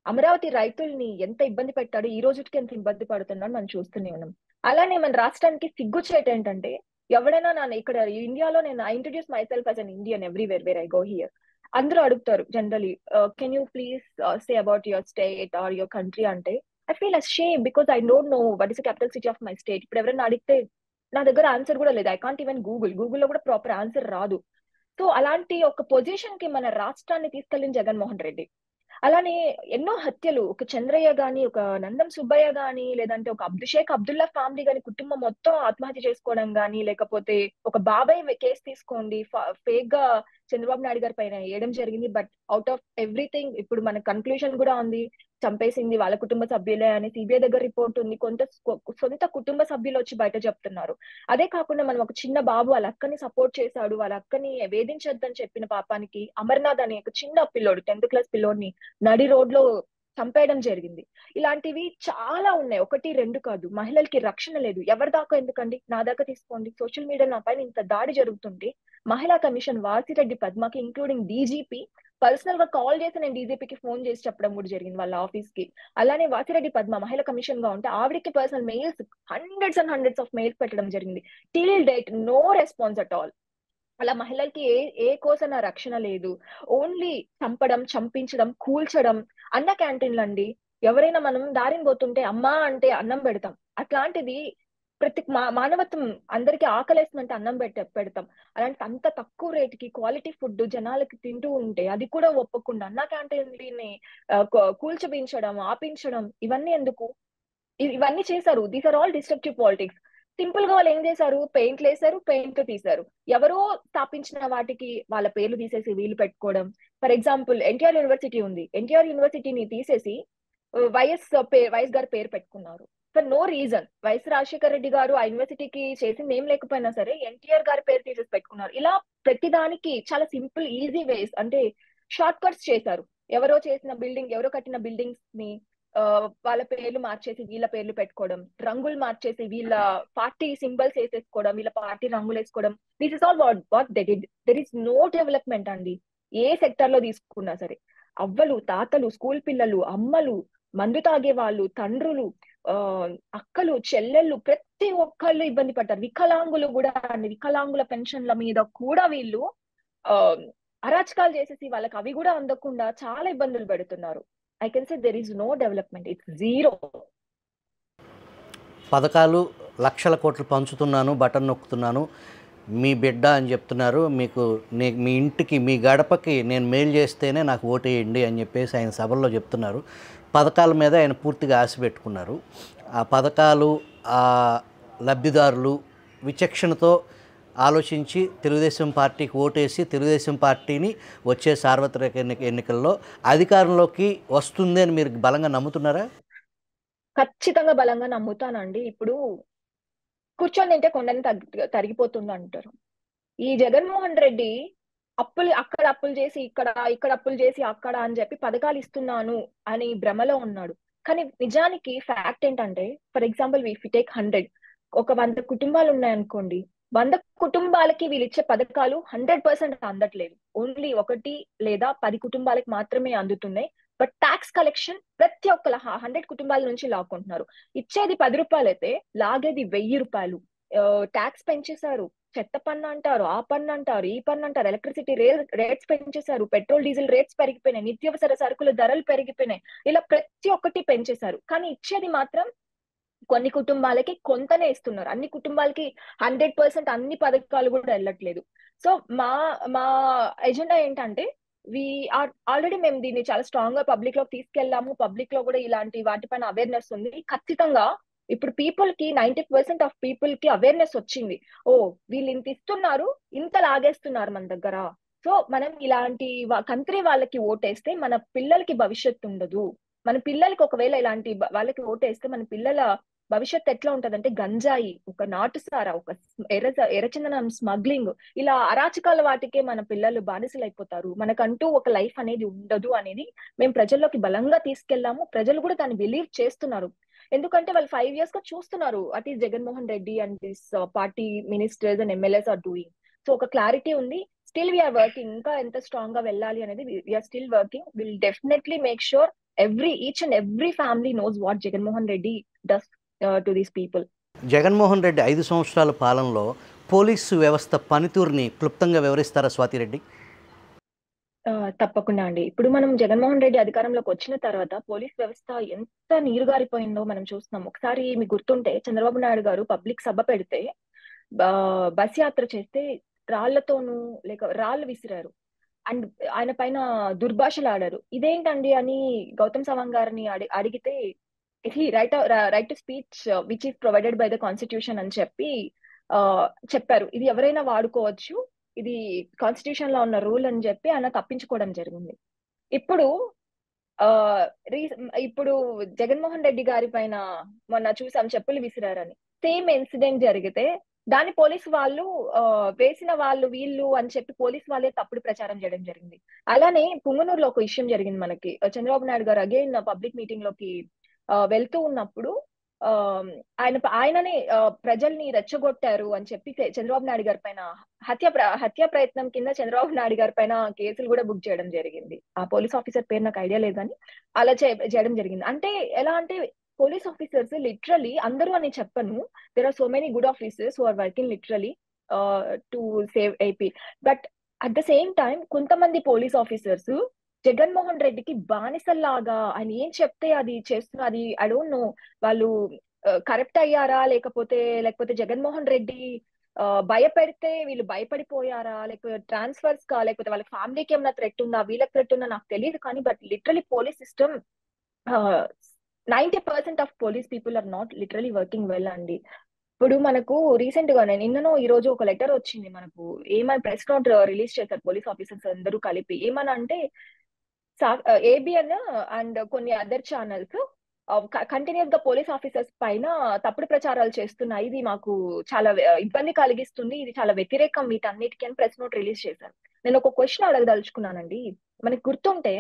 అమరావతి రైతుల్ని ఎంత ఇబ్బంది పెట్టాడు ఈ రోజుకి ఎంత ఇబ్బంది పడుతున్నాడు మనం చూస్తూనే ఉన్నాం అలానే మన రాష్ట్రానికి సిగ్గుచేట ఏంటంటే ఎవడైనా నన్ను ఇక్కడ ఇండియాలో నేను I introduce myself as an Indian everywhere where I go here అందరూ అడుగుతారు generally can you please say about your state or your country అంటే I feel a shame because I don't know what is capital city of my state ఇప్పుడు ఎవరైనా అడిగితే నా దగ్గర answer కూడా లేదు ఐ కాంట్ ఈవెన్ గూగుల్ గూగుల్లో కూడా ప్రాపర్ ఆన్సర్ రాదు సో అలాంటి ఒక పొజిషన్ కి మన రాష్ట్రాన్ని తీసుకెళ్ళిన జగన్మోహన్ రెడ్డి అలానే ఎన్నో హత్యలు ఒక చంద్రయ్య గాని ఒక నందం సుబ్బయ్య గాని లేదంటే ఒక అభిషేక్ అబ్దుల్లా ఫ్యామిలీ గాని కుటుంబం మొత్తం ఆత్మహత్య చేసుకోవడం గాని లేకపోతే ఒక బాబాయ్ కేసు తీసుకోండి ఫేక్ గా చంద్రబాబు నాయుడు గారి పైన వేయడం జరిగింది బట్ అవుట్ ఆఫ్ ఎవ్రీథింగ్ ఇప్పుడు మన కన్క్లూజన్ కూడా ఉంది చంపేసింది వాళ్ళ కుటుంబ సభ్యులే అని సిబిఐ దగ్గర రిపోర్ట్ ఉంది కొంత సొంత కుటుంబ సభ్యులు వచ్చి బయట చెప్తున్నారు అదే కాకుండా మనం ఒక చిన్న బాబు వాళ్ళ అక్కని సపోర్ట్ చేశాడు వాళ్ళ అక్కని వేధించొద్దని చెప్పిన పాపానికి అమర్నాథ్ అనే ఒక చిన్న పిల్లోడు టెన్త్ క్లాస్ పిల్లోడిని నడి రోడ్ లో చంపేయడం జరిగింది ఇలాంటివి చాలా ఉన్నాయి ఒకటి రెండు కాదు మహిళలకి రక్షణ లేదు ఎవరి దాకా ఎందుకండి నా దాకా తీసుకోండి సోషల్ మీడియా నా పైన ఇంత దాడి జరుగుతుంటే మహిళా కమిషన్ వాసిరెడ్డి పద్మకి ఇంక్లూడింగ్ డీజీపీ పర్సనల్ గా కాల్ చేసి నేను డీజీపీకి ఫోన్ చేసి చెప్పడం కూడా జరిగింది వాళ్ళ ఆఫీస్ కి అలానే వాసిరెడ్డి పద్మ మహిళా కమిషన్ గా ఉంటే ఆవిడకి personal mails hundreds and hundreds of mails పెట్టడం జరిగింది till date no response at all అలా మహిళలకి ఏ ఏ కోసం రక్షణ లేదు ఓన్లీ చంపడం చంపించడం కూల్చడం అన్న క్యాంటీన్లు అండి ఎవరైనా మనం దారిని పోతుంటే అమ్మా అంటే అన్నం పెడతాం అట్లాంటిది ప్రతి మానవత్వం అందరికి ఆకలేస్తుందంటే అన్నం పెట్ట పెడతాం అలాంటి అంత తక్కువ రేటుకి క్వాలిటీ ఫుడ్ జనాలకి తింటూ ఉంటే అది కూడా ఒప్పకుండా అన్న క్యాంటీన్ని కూల్చబించడం ఆపించడం ఇవన్నీ ఎందుకు ఇవన్నీ చేశారు these are all destructive politics simple గా వాళ్ళు ఏం చేశారు పెయింట్లు వేశారు పెయింట్ తీశారు ఎవరో స్థాపించిన వాటికి వాళ్ళ పేర్లు తీసేసి వీలు పెట్టుకోవడం ఫర్ ఎగ్జాంపుల్ ఎన్టీఆర్ యూనివర్సిటీ ఉంది ఎన్టీఆర్ యూనివర్సిటీని తీసేసి వైఎస్ వైఎస్ గారు పేరు పెట్టుకున్నారు for no reason YS Rajasekhara Reddy garu ఆ యూనివర్సిటీకి చేసింది ఏం లేకపోయినా సరే ఎన్టీఆర్ గారి పేరు తీసేసి పెట్టుకున్నారు ఇలా ప్రతిదానికి చాలా సింపుల్ ఈజీ వేస్ అంటే షార్ట్ కట్స్ చేశారు ఎవరో చేసిన బిల్డింగ్ ఎవరో కట్టిన బిల్డింగ్స్ ని వాళ్ళ పేర్లు మార్చేసి వీళ్ళ పేర్లు పెట్టుకోవడం రంగులు మార్చేసి వీళ్ళ పార్టీ సింబల్స్ వేసేసుకోవడం వీళ్ళ పార్టీ రంగులు వేసుకోవడం this is all what what that it there is no development అండి ఏ సెక్టర్ లో తీసుకున్నా సరే అవ్వలు తాతలు స్కూల్ పిల్లలు అమ్మలు మందు తాగే వాళ్ళు తండ్రులు ఆ అక్కలు చెల్లెళ్ళు ప్రతి ఒక్కళ్ళు ఇబ్బంది పడ్డారు వికలాంగులు కూడా అండి వికలాంగుల పెన్షన్ల మీద కూడా వీళ్ళు ఆ అరాచకాలు చేసేసి వాళ్ళకి అవి కూడా అందకుండా చాలా ఇబ్బందులు పెడుతున్నారు I can say there is no development it's zero పథకాలు లక్షల కోట్లు పంచుతున్నాను బటన్ నొక్కుతున్నాను మీ బిడ్డ అని చెప్తున్నారు మీకు నే మీ ఇంటికి మీ గడపకి నేను మెయిల్ చేస్తేనే నాకు ఓటేయండి అని చెప్పేసి ఆయన సభల్లో చెప్తున్నారు పథకాల మీద ఆయన పూర్తిగా ఆశ పెట్టుకున్నారు ఆ పథకాలు ఆ లబ్ధిదారులు విచక్షణతో ఆలోచించి తెలుగుదేశం పార్టీకి ఓటేసి తెలుగుదేశం పార్టీని వచ్చే సార్వత్రిక ఎన్నిక ఎన్నికల్లో అధికారంలోకి వస్తుంది అని మీరు బలంగా నమ్ముతున్నారా ఖచ్చితంగా బలంగా నమ్ముతానండి ఇప్పుడు కూర్చొని తింటే కొండని తగ్గి తరిగిపోతుంది అంటారు ఈ జగన్మోహన్ రెడ్డి అప్పులు అక్కడ అప్పులు చేసి ఇక్కడ ఇక్కడ అప్పులు చేసి అక్కడ అని చెప్పి పథకాలు ఇస్తున్నాను అని భ్రమలో ఉన్నాడు కానీ నిజానికి ఫ్యాక్ట్ ఏంటంటే for example we take hundred ఒక వంద కుటుంబాలు ఉన్నాయనుకోండి వంద కుటుంబాలకి వీళ్ళు ఇచ్చే పథకాలు హండ్రెడ్ పర్సెంట్ అందట్లేదు ఓన్లీ ఒకటి లేదా పది కుటుంబాలకి మాత్రమే అందుతున్నాయి బట్ ట్యాక్స్ కలెక్షన్ ప్రతి ఒక్కల హండ్రెడ్ కుటుంబాల నుంచి లాక్కుంటున్నారు ఇచ్చేది పది రూపాయలు అయితే లాగేది వెయ్యి రూపాయలు ట్యాక్స్ పెంచేశారు చెత్త పన్ను అంటారు ఆ పన్ను అంటారు ఈ పన్ను అంటారు ఎలక్ట్రిసిటీ రేట్స్ పెంచేశారు పెట్రోల్ డీజిల్ రేట్స్ పెరిగిపోయినాయి నిత్యావసర సరుకుల ధరలు పెరిగిపోయినాయి ఇలా ప్రతి ఒక్కటి పెంచేశారు కానీ ఇచ్చేది మాత్రం కొన్ని కుటుంబాలకి కొంతనే ఇస్తున్నారు అన్ని కుటుంబాలకి హండ్రెడ్ పర్సెంట్ అన్ని పథకాలు కూడా వెళ్ళట్లేదు సో మా మా ఎజెండా ఏంటంటే వి ఆర్ ఆల్రెడీ మేము దీన్ని చాలా స్ట్రాంగ్ గా పబ్లిక్ లోకి తీసుకెళ్లాము పబ్లిక్ లో కూడా ఇలాంటి వాటిపైన అవేర్నెస్ ఉంది ఖచ్చితంగా ఇప్పుడు పీపుల్ కి నైన్టీ పర్సెంట్ ఆఫ్ పీపుల్ కి అవేర్నెస్ వచ్చింది ఓ వీళ్ళు ఇంత ఇస్తున్నారు ఇంత లాగేస్తున్నారు మన దగ్గర సో మనం ఇలాంటి కంట్రీ వాళ్ళకి ఓటేస్తే మన పిల్లలకి భవిష్యత్తు ఉండదు మన పిల్లలకి ఒకవేళ ఇలాంటి వాళ్ళకి ఓటేస్తే మన పిల్లల భవిష్యత్ ఎట్లా ఉంటదంటే గంజాయి ఒక నాటుసారా ఒక ఎర్ర ఎర్రచందనం స్మగ్లింగ్ ఇలా అరాచకాల వాటికే మన పిల్లలు బానిసలు అయిపోతారు మనకంటూ ఒక లైఫ్ అనేది ఉండదు అనేది మేము ప్రజల్లోకి బలంగా తీసుకెళ్లాము ప్రజలు కూడా దాన్ని బిలీవ్ చేస్తున్నారు ఎందుకంటే వాళ్ళు ఫైవ్ ఇయర్స్ గా చూస్తున్నారు what is Jaganmohan Reddy and this party ministers and MLAs are doing so ఒక క్లారిటీ ఉంది స్టిల్ వీఆర్ వర్కింగ్ ఇంకా ఎంత స్ట్రాంగ్ గా వెళ్ళాలి అనేది we are still working will definitely make sure every each and every family knows what Jaganmohan Reddy does to these people Jaganmohan Reddy ఐదు సంవత్సరాల పాలనలో పోలీసు వ్యవస్థ పనితీరుని క్లుప్తంగా వివరిస్తారా స్వాతిరెడ్డి తప్పకుండా అండి ఇప్పుడు మనం జగన్మోహన్ రెడ్డి అధికారంలోకి వచ్చిన తర్వాత పోలీస్ వ్యవస్థ ఎంత నీరుగారిపోయిందో మనం చూస్తున్నాం ఒకసారి మీకు గుర్తుంటే చంద్రబాబు నాయుడు గారు పబ్లిక్ సభ పెడితే బస్ యాత్ర చేస్తే రాళ్లతోనూ లేక రాళ్ళు విసిరారు అండ్ ఆయన పైన దుర్భాషలు ఆడారు ఇదేంటండి అని గౌతమ్ సవాంగ్ గారిని అడి అడిగితే he right right to speech which is provided by the constitution అని చెప్పి చెప్పారు ఇది ఎవరైనా వాడుకోవచ్చు ఇది కాన్స్టిట్యూషన్ లో ఉన్న రూల్ అని చెప్పి ఆయన తప్పించుకోవడం జరిగింది ఇప్పుడు ఆ ఇప్పుడు జగన్మోహన్ రెడ్డి గారి పైన మొన్న చూసాం చెప్పులు విసిరారని సేమ్ ఇన్సిడెంట్ జరిగితే దాని పోలీస్ వాళ్ళు వేసిన వాళ్ళు వీళ్ళు అని చెప్పి పోలీస్ వాళ్ళే తప్పుడు ప్రచారం చేయడం జరిగింది అలానే పుంగనూరులో ఒక విషయం జరిగింది మనకి చంద్రబాబు నాయుడు గారు అగైన్ పబ్లిక్ మీటింగ్ లోకి వెళ్తూ ఉన్నప్పుడు ఆయన ఆయననే ప్రజల్ని రెచ్చగొట్టారు అని చెప్పి చంద్రబాబు నాయుడు గారి పైన హత్య హత్య ప్రయత్నం కింద చంద్రబాబు నాయుడు గారి పైన కేసులు కూడా బుక్ చేయడం జరిగింది ఆ పోలీస్ ఆఫీసర్ పేరు నాకు ఐడియా లేదు కానీ అలా చేయడం జరిగింది అంటే ఎలా అంటే పోలీస్ ఆఫీసర్స్ లిటరలీ అందరూ అని చెప్పను there are so many good officers who are working literally to save AP but at the same time కొంతమంది పోలీస్ ఆఫీసర్స్ జగన్మోహన్ రెడ్డికి బానిసల్లాగా ఆయన ఏం చెప్తే అది చేస్తున్నా అది ఐ డోంట్ నో వాళ్ళు కరెక్ట్ అయ్యారా లేకపోతే లేకపోతే జగన్మోహన్ రెడ్డి భయపెడితే వీళ్ళు భయపడిపోయారా లేకపోతే ట్రాన్స్ఫర్స్ కా లేకపోతే వాళ్ళ ఫ్యామిలీకి ఏమైనా థ్రెట్ ఉందా వీళ్ళకి థ్రెట్ ఉందా నాకు తెలియదు కానీ but literally police system ninety percent of police people are not literally working well అండి ఇప్పుడు మనకు రీసెంట్ గా నేను నిన్ననో ఈ రోజు ఒక లెటర్ వచ్చింది మనకు ఏమని ప్రెస్ నోట్ రిలీజ్ చేశారు పోలీస్ ఆఫీసర్స్ అందరూ కలిపి ఏమని అంటే ఏబిఎన్ అండ్ కొన్ని అదర్ ఛానల్స్ కంటిన్యూస్ గా పోలీస్ ఆఫీసర్స్ పైన తప్పుడు ప్రచారాలు చేస్తున్నాయి ఇది మాకు చాలా ఇబ్బంది కలిగిస్తుంది ఇది చాలా వ్యతిరేకం వీటన్నిటికీ అని ప్రెస్ నోట్ రిలీజ్ చేశారు నేను ఒక క్వశ్చన్ అడగదలుచుకున్నానండి మనకి గుర్తుంటే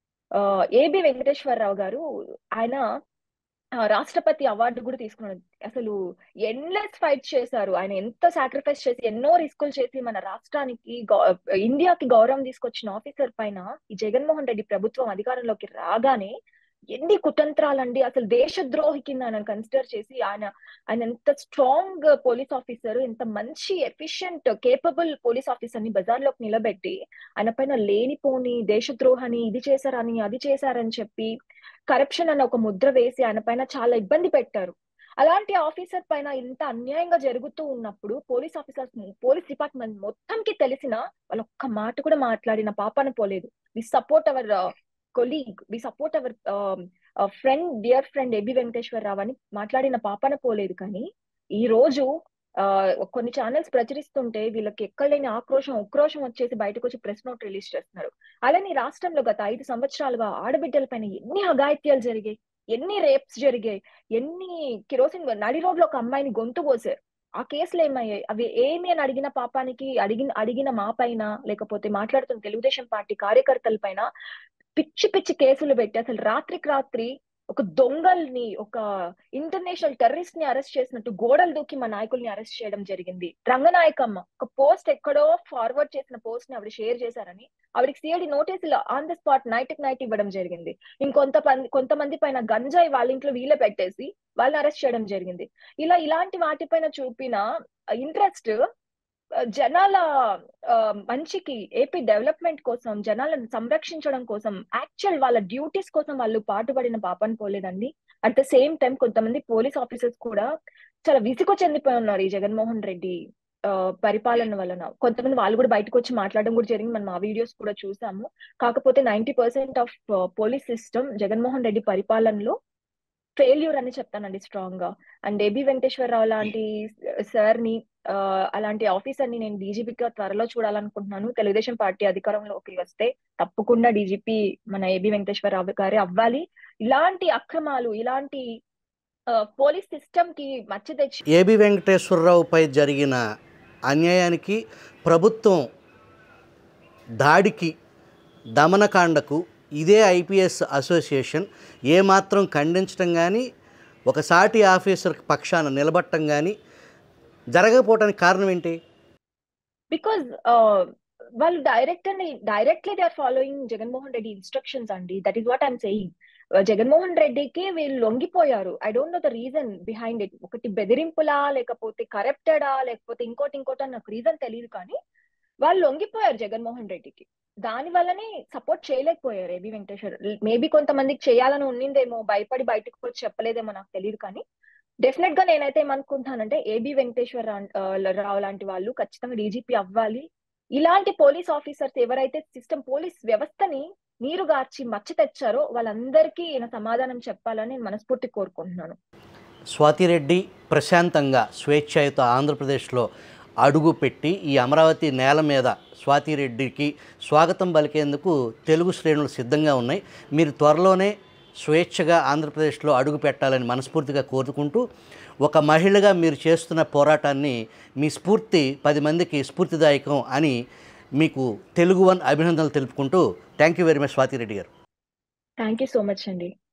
ఏబి వెంకటేశ్వరరావు గారు ఆయన రాష్ట్రపతి అవార్డు కూడా తీసుకున్నాడు అసలు ఎన్లెస్ ఫైట్ చేశారు ఆయన ఎంత సాక్రిఫైస్ చేసి ఎన్నో రిస్కులు చేసి మన రాష్ట్రానికి ఇండియాకి గౌరవం తీసుకొచ్చిన ఆఫీసర్ పైన ఈ జగన్మోహన్ రెడ్డి ప్రభుత్వం అధికారంలోకి రాగానే ఎన్ని కుతంత్రాలండి అసలు దేశద్రోహి కింద ఆయన కన్సిడర్ చేసి ఆయన ఆయన ఎంత స్ట్రాంగ్ పోలీస్ ఆఫీసర్ ఎంత మంచి ఎఫిషియెంట్ కేపబుల్ పోలీస్ ఆఫీసర్ ని బజార్లోకి నిలబెట్టి ఆయన పైన లేనిపోని దేశద్రోహని ఇది చేశారని అది చేశారని చెప్పి కరప్షన్ అన్న ఒక ముద్ర వేసి ఆయన పైన చాలా ఇబ్బంది పెట్టారు అలాంటి ఆఫీసర్ పైన ఇంత అన్యాయంగా జరుగుతూ ఉన్నప్పుడు పోలీస్ ఆఫీసర్స్ పోలీస్ డిపార్ట్మెంట్ మొత్తంకి తెలిసిన వాళ్ళు ఒక్క మాట కూడా మాట్లాడిన పాపన పోలేదు we support our colleague we support our friend dear friend AB Venkateswara Rao అని మాట్లాడిన పాపన పోలేదు కానీ ఈ రోజు కొన్ని ఛానల్స్ ప్రచురిస్తుంటే వీళ్ళకి ఎక్కడలేని ఆక్రోషం ఉక్రోషం వచ్చేసి బయటకు వచ్చి ప్రెస్ నోట్ రిలీజ్ చేస్తున్నారు అలానే రాష్ట్రంలో గత ఐదు సంవత్సరాలుగా ఆడబిడ్డల పైన ఎన్ని అఘాయిత్యాలు జరిగాయి ఎన్ని రేప్స్ జరిగాయి ఎన్ని కిరోసిన్ నడి రోడ్లో ఒక అమ్మాయిని గొంతు కోసారు ఆ కేసులు ఏమయ్యాయి అవి ఏమి అని అడిగిన పాపానికి అడిగిన అడిగిన మా పైన లేకపోతే మాట్లాడుతున్న తెలుగుదేశం పార్టీ కార్యకర్తల పైన పిచ్చి పిచ్చి కేసులు పెట్టి అసలు రాత్రికి రాత్రి ఒక దొంగల్ని ఒక ఇంటర్నేషనల్ టెర్రరిస్ట్ ని అరెస్ట్ చేసినట్టు గోడలు దూకి మా నాయకుల్ని అరెస్ట్ చేయడం జరిగింది రంగనాయకమ్మ ఒక పోస్ట్ ఎక్కడో ఫార్వర్డ్ చేసిన పోస్ట్ ని ఆవిడ షేర్ చేశారని ఆవిడకి సిఐడి నోటీసులు on the spot night night ఇవ్వడం జరిగింది ఇంకొంత కొంతమంది పైన గంజాయి వాళ్ళ ఇంట్లో వీళ్ళే పెట్టేసి వాళ్ళని అరెస్ట్ చేయడం జరిగింది ఇలా ఇలాంటి వాటిపైన చూపిన ఇంట్రెస్ట్ జనాల మంచికి ఏపీ డెవలప్మెంట్ కోసం జనాలను సంరక్షించడం కోసం యాక్చువల్ వాళ్ళ డ్యూటీస్ కోసం వాళ్ళు పాటుపడిన పాపని పోలేదండి అట్ ద సేమ్ టైం కొంతమంది పోలీస్ ఆఫీసర్స్ కూడా చాలా విసుగు చెందిపోయి ఉన్నారు ఈ జగన్మోహన్ రెడ్డి పరిపాలన వలన కొంతమంది వాళ్ళు కూడా బయటకు వచ్చి మాట్లాడడం కూడా జరిగింది మనం ఆ వీడియోస్ కూడా చూసాము కాకపోతే ninety percent of police system Jaganmohan Reddy పరిపాలనలో ఫెయిల్యూర్ అని చెప్తానండి స్ట్రాంగ్ గా అండ్ ఏబి వెంకటేశ్వరరావు లాంటి సార్ ని అలాంటి ఆఫీసర్ ని నేను డీజీపీగా త్వరలో చూడాలనుకుంటున్నాను తెలుగుదేశం పార్టీ అధికారంలోకి వస్తే తప్పకుండా డీజీపీ మన ఏబి వెంకటేశ్వరరావు గారే అవ్వాలి ఇలాంటి అక్రమాలు ఇలాంటి పోలీస్ సిస్టమ్ కి మచ్చ తెచ్చి ఏబి వెంకటేశ్వరరావుపై జరిగిన అన్యాయానికి ప్రభుత్వం దాడికి దమనకాండకు ఇదే ఐపీఎస్ అసోసియేషన్ ఏమాత్రం ఖండించడం కానీ ఒక సాటి ఆఫీసర్ పక్షాన నిలబట్టం కానీ జరగకపోవడానికి కారణం ఏంటి బికాజ్ వాళ్ళు direct and directly they are following Jaganmohan Reddy instructions అండి that is what I'm saying Jaganmohan రెడ్డికి వీళ్ళు లొంగిపోయారు I don't know the reason behind it ఒకటి బెదిరింపులా లేకపోతే కరప్టెడా లేకపోతే ఇంకోటి ఇంకోటి అని నాకు రీజన్ తెలియదు కానీ వాళ్ళు లొంగిపోయారు జగన్మోహన్ రెడ్డికి దాని వల్లనే సపోర్ట్ చేయలేకపోయారు ఏబి వెంకటేశ్వర మేబీ కొంతమందికి చేయాలని ఉన్నిందేమో భయపడి బయటకు వచ్చి చెప్పలేదేమో నాకు తెలియదు కానీ డెఫినెట్ గా నేనైతే ఏమనుకుంటానంటే ఏబి వెంకటేశ్వర రావు లాంటి వాళ్ళు ఖచ్చితంగా డీజీపీ అవ్వాలి ఇలాంటి పోలీస్ ఆఫీసర్స్ ఎవరైతే సిస్టమ్ పోలీస్ వ్యవస్థని నీరు గార్చి మచ్చ తెచ్చారో వాళ్ళందరికీ ఈయన సమాధానం చెప్పాలని నేను మనస్ఫూర్తి కోరుకుంటున్నాను స్వాతిరెడ్డి ప్రశాంతంగా స్వేచ్ఛాయుత ఆంధ్రప్రదేశ్లో అడుగు పెట్టి ఈ అమరావతి నేల మీద స్వాతిరెడ్డికి స్వాగతం పలికేందుకు తెలుగు శ్రేణులు సిద్ధంగా ఉన్నాయి మీరు త్వరలోనే స్వేచ్ఛగా ఆంధ్రప్రదేశ్లో అడుగు పెట్టాలని మనస్ఫూర్తిగా కోరుకుంటూ ఒక మహిళగా మీరు చేస్తున్న పోరాటాన్ని మీ స్ఫూర్తి పది మందికి స్ఫూర్తిదాయకం అని మీకు తెలుగు వన్ అభినందనలు తెలుపుకుంటూ thank you very much Swathi Reddy garu thank you so much అండి